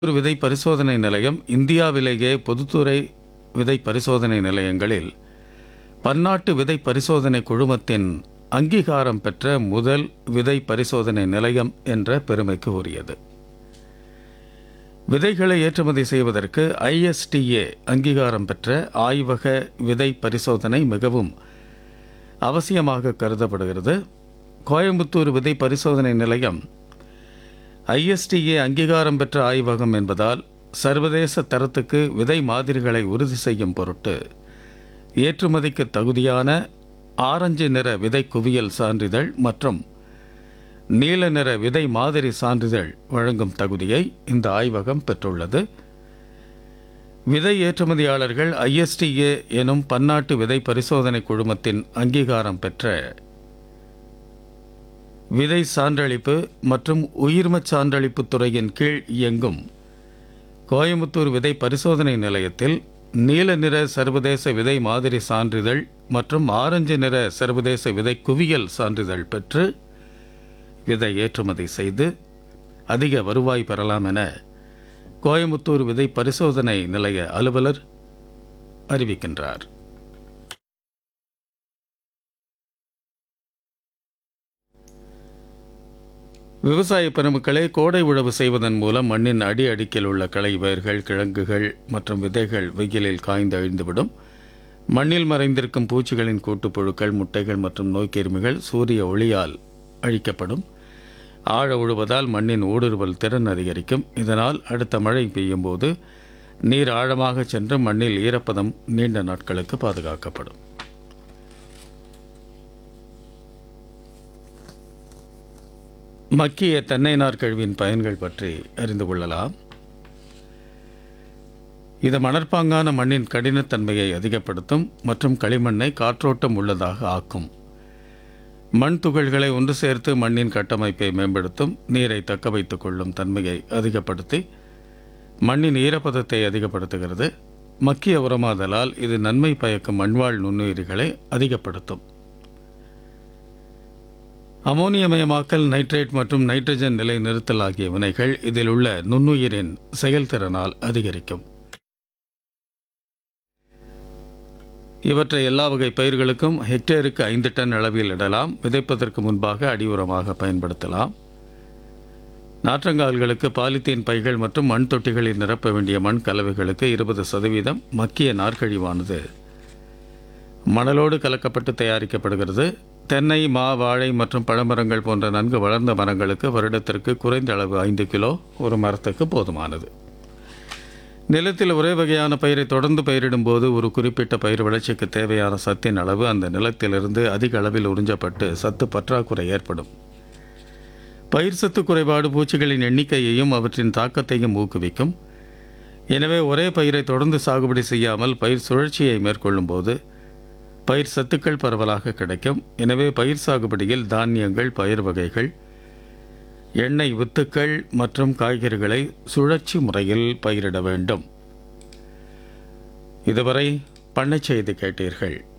ஒரு விதை பரிசோதனை நிலையம் இந்தியாவிலேயே பொதுத்துறை விதை பரிசோதனை நிலையங்களில் பன்னாட்டு விதை பரிசோதனை குழுமத்தின் அங்கீகாரம் பெற்ற முதல் விதை பரிசோதனை நிலையம் என்ற பெருமைக்கு உரியது விதைகளை ஏற்றுமதி செய்வதற்கு ஐஎஸ்டிஏ அங்கீகாரம் பெற்ற ஆய்வக விதை பரிசோதனை மிகவும் அவசியமாக கருதப்படுகிறது கோயம்புத்தூர் விதை பரிசோதனை நிலையம் ஐஎஸ்டிஏ அங்கீகாரம் பெற்ற ஆய்வகம் என்பதால் சர்வதேச தரத்துக்கு விதை மாதிரிகளை உறுதி செய்யும் பொருட்டு ஏற்றுமதிக்கு தகுதியான ஆரஞ்சு நிற விதை குவியல் சான்றிதழ் மற்றும் நீல நிற விதை மாதிரி சான்றிதழ் வழங்கும் தகுதியை இந்த ஆய்வகம் பெற்றுள்ளது விதை ஏற்றுமதியாளர்கள் ஐஎஸ்டிஏ எனும் பன்னாட்டு விதை பரிசோதனை குழுமத்தின் அங்கீகாரம் பெற்ற விதை சான்றளிப்பு மற்றும் உயிர்மச் சான்றளிப்பு துறையின் கீழ் இயங்கும் கோயம்புத்தூர் விதை பரிசோதனை நிலையத்தில் நீல நிற சர்வதேச விதை மாதிரி சான்றிதழ் மற்றும் ஆரஞ்சு நிற சர்வதேச விதை குவியல் சான்றிதழ் பெற்று விதை ஏற்றுமதி செய்து அதிக வருவாய் பெறலாம் என கோயம்புத்தூர் விதை பரிசோதனை நிலைய அலுவலர் அறிவிக்கின்றார் விவசாய பெருமக்களே கோடை உழவு செய்வதன் மூலம் மண்ணின் அடி அடுக்கில் உள்ள களை வேர்கள் கிழங்குகள் மற்றும் விதைகள் வெயிலில் காய்ந்து அழிந்துவிடும் மண்ணில் மறைந்திருக்கும் பூச்சிகளின் கூட்டுப்புழுக்கள் முட்டைகள் மற்றும் நோய்க்கிருமிகள் சூரிய ஒளியால் அழிக்கப்படும் ஆழ உழுவதால் மண்ணின் ஊடுருவல் திறன் அதிகரிக்கும் இதனால் அடுத்த மழை பெய்யும் போது நீர் ஆழமாக சென்று மண்ணில் ஈரப்பதம் நீண்ட நாட்களுக்கு பாதுகாக்கப்படும் மக்கிய தென்னை நார்க்கழிவின் பயன்கள் பற்றி அறிந்து கொள்ளலாம் இது மணற்பாங்கான மண்ணின் கடினத்தன்மையை அதிகப்படுத்தும் மற்றும் களிமண்ணை காற்றோட்டம் உள்ளதாக ஆக்கும் மண் துகள்களை ஒன்று சேர்த்து மண்ணின் கட்டமைப்பை மேம்படுத்தும் நீரை தக்க வைத்துக் கொள்ளும் தன்மையை அதிகப்படுத்தி மண்ணின் ஈரப்பதத்தை அதிகப்படுத்துகிறது மக்கிய உரமாதலால் இது நன்மை பயக்கும் மண்வாழ் நுண்ணுயிரிகளை அதிகப்படுத்தும் அமோனியமயமாக்கல் நைட்ரேட் மற்றும் நைட்ரஜன் நிலை நிறுத்தல் ஆகிய வினைகள் இதில் உள்ள நுண்ணுயிரின் செயல்திறனால் அதிகரிக்கும் இவற்றை எல்லா வகை பயிர்களுக்கும் ஹெக்டேருக்கு ஐந்து டன் அளவில் இடலாம் விதைப்பதற்கு முன்பாக அடி உரமாக பயன்படுத்தலாம் நாற்றங்கால்களுக்கு பாலித்தீன் பைகள் மற்றும் மண் தொட்டிகளில் நிரப்ப வேண்டிய மண் கலவைகளுக்கு இருபது சதவீதம் மக்கிய நார்க்கழிவானது மணலோடு கலக்கப்பட்டு தயாரிக்கப்படுகிறது தென்னை மா வாழை மற்றும் பழமரங்கள் போன்ற நன்கு வளர்ந்த மரங்களுக்கு வருடத்திற்கு குறைந்த அளவு ஐந்து கிலோ ஒரு மரத்துக்கு போதுமானது நிலத்தில் ஒரே வகையான பயிரை தொடர்ந்து பயிரிடும்போது ஒரு குறிப்பிட்ட பயிர் வளர்ச்சிக்கு தேவையான சத்தின் அளவு அந்த நிலத்திலிருந்து அதிக அளவில் உறிஞ்சப்பட்டு சத்து பற்றாக்குறை ஏற்படும் பயிர் சத்து குறைபாடு பூச்சிகளின் எண்ணிக்கையையும் அவற்றின் தாக்கத்தையும் ஊக்குவிக்கும் எனவே ஒரே பயிரை தொடர்ந்து சாகுபடி செய்யாமல் பயிர் சுழற்சியை மேற்கொள்ளும் போது பயிர் சத்துக்கள் பரவலாக கிடைக்கும் எனவே பயிர் சாகுபடியில் தானியங்கள் பயிர் வகைகள் எண்ணெய் வித்துக்கள் மற்றும் காய்கறிகளை சுழற்சி முறையில் பயிரிட வேண்டும் இதுவரை பண்ணைச் செய்தி கேட்டீர்கள்